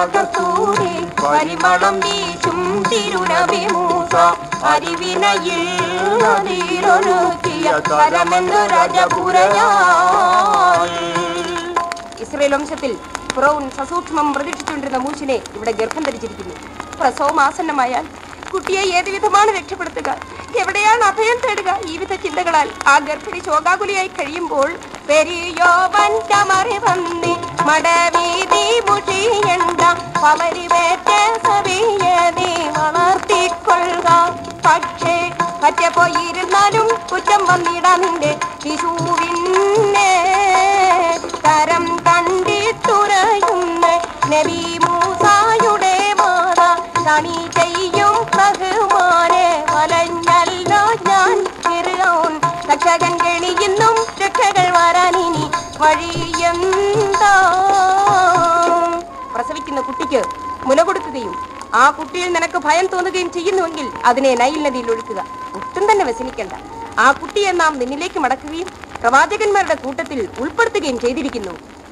കസ്തൂരി പരിമളം വീശും തിരുനബിമൂസ അരിവിനയിൽ നീരൊഴുക്കിയ കരമെന്ന് രാജപുരയാൽ ഇസ്രയേൽ വംശത്തിൽ ഫിറോൻ സസൂക്ഷ്മം പ്രതീക്ഷിച്ചുകൊണ്ടിരുന്ന മൂശിനെ ഇവിടെ ഗർഭം ധരിച്ചിരിക്കുന്നു പ്രസവം ആസന്നമായാൽ കുട്ടിയെ ഏത് വിധമാണ് രക്ഷപ്പെടുത്തുക എവിടെയാണ് അഭയം തേടുക ഈ വിധ ചിന്തകളാൽ ആ ഗർഭിണി ശോകാകുലിയായി കഴിയുമ്പോൾ പെരിയോവൻ ചമറി വന്നി മടവീതി മുഷിയണ്ട പവരിവേറ്റ സവിയതി വളർത്തിക്കൊള്ളുക പക്ഷേ പറ്റ പോയിരുന്നാലും കുറ്റം വന്നിടാ നിന്റെ ശിശുവിനെ തരം കണ്ടിട്ടുറയുന്ന നബി മൂസായുടെ മാത കണി ചെയ്യും ബഹുമാനെ വലഞ്ഞല്ലോ ഞാൻ ഫിർഔൻ രക്ഷകൻ കെണിയുന്നും രക്ഷകൾ വരാനിനി വഴിയെന്താ പ്രസവിക്കുന്ന കുട്ടിക്ക് മുല കൊടുക്കുകയും ആ കുട്ടിയിൽ നിനക്ക് ഭയം തോന്നുകയും ചെയ്യുന്നുവെങ്കിൽ അതിനെ നൈൽ നദിയിൽ ഒഴുക്കുക ഒട്ടും തന്നെ വ്യസനിക്കണ്ട ആ കുട്ടിയെ നാം നിന്നിലേക്ക് മടക്കുകയും പ്രവാചകന്മാരുടെ കൂട്ടത്തിൽ ഉൾപ്പെടുത്തുകയും ചെയ്തിരിക്കുന്നു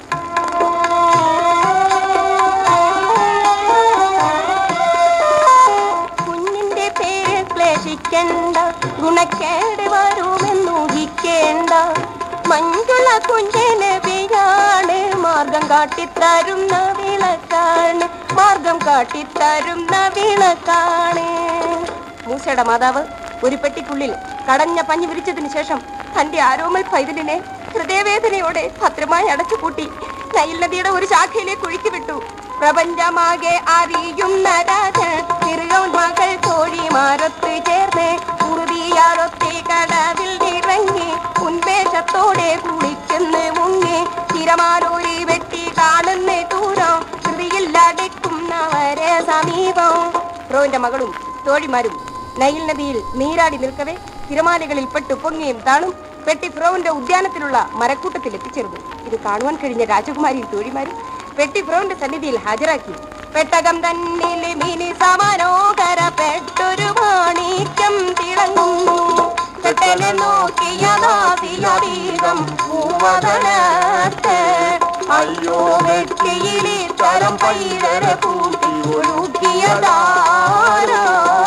കുഞ്ഞിന്റെ പേര് ക്ലേശിക്കണ്ട ഗുണക്കേട് വരുമെന്നൂഹിക്കേണ്ട മഞ്ജുള കുഞ്ഞിന് പെയ്യാണ് മാർഗം കാട്ടിത്തരുന്ന വിളക്കാണ് മാർഗം കാട്ടിത്തരുന്ന വിളക്കാണ് മൂസയുടെ മാതാവ് ഒരു പെട്ടിക്കുള്ളിൽ കടഞ്ഞ പഞ്ഞു വിരിച്ചതിന് ശേഷം തന്റെ ആരോമൽ പൈതലിനെ ഹൃദയവേദനയോടെ ഭദ്രമായി അടച്ചുപൂട്ടി നൈൽ നദിയുടെ ഒരു ശാഖയിലേക്ക് ഒഴുക്കി വിട്ടു പ്രപഞ്ചമാകെ അറിയുന്ന രാജൻ തിരുകോൺ മകൾ തോഴിമാരൊത്ത് ചേർന്ന് ഉറുതിയാറൊത്തി കടവിൽ ഇറങ്ങി ഉന്മേഷത്തോടെ കുളിക്കുന്നു മുങ്ങി തിരമാലൂരി വെട്ടി കാണുന്ന ദൂരം ഹൃതിയിൽ അടയ്ക്കുന്നവരെ സമീപം റോവിന്റെ മകളും തോഴിമാരും നൈൽ നദിയിൽ നീരാടി നിൽക്കവേ തിരമാലകളിൽ പെട്ടു പൊങ്ങിയും താണും പെട്ടി ഫിറോവിന്റെ ഉദ്യാനത്തിലുള്ള മരക്കൂട്ടത്തിൽ എത്തിച്ചേർന്നു ഇത് കാണുവാൻ കഴിഞ്ഞ രാജകുമാരിയും തോഴിമാരും പെട്ടി ഫിറോവിന്റെ സന്നിധിയിൽ ഹാജരാക്കി പെട്ടകം തന്നിൽ മിനി സമാനോകര പെട്ടൊരു മാണിക്യം തിളങ്ങുന്നു പെട്ടനെ നോക്കിയ നാസിലധികം പൂവതലത്ത് അയ്യോ വെട്ടിയിലെ തരം പൈതരെ കൂട്ടി ഒഴുക്കിയതാരോ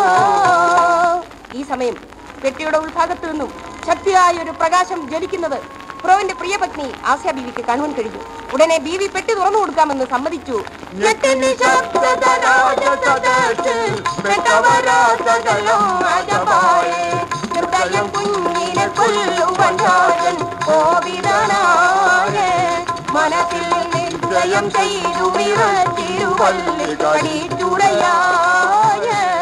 ഈ സമയം പെട്ടിയുടെ ഉൾഭാഗത്തു നിന്നും ശക്തിയായ ഒരു പ്രകാശം ജ്വലിക്കുന്നത് ഫിറോവിന്റെ പ്രിയപത്നി ആസ്യ ബീവിക്ക് കാണുവാൻ കഴിഞ്ഞു ഉടനെ ബീവി പെട്ടി തുറന്നു കൊടുക്കാമെന്ന് സമ്മതിച്ചു ഞെട്ടിന് ശബ്ദത രാജസദസ്സിൽ പെട്ടവരാസകലം അജപായേ. ഹൃദയം കുഞ്ഞിനെ കൊല്ലുവൻ രാജൻ കോപിതനായ മനസ്സിൽ നിശ്ചയം ചെയ്തു വിറച്ചിരുവല്ലി കടിച്ചുടയായ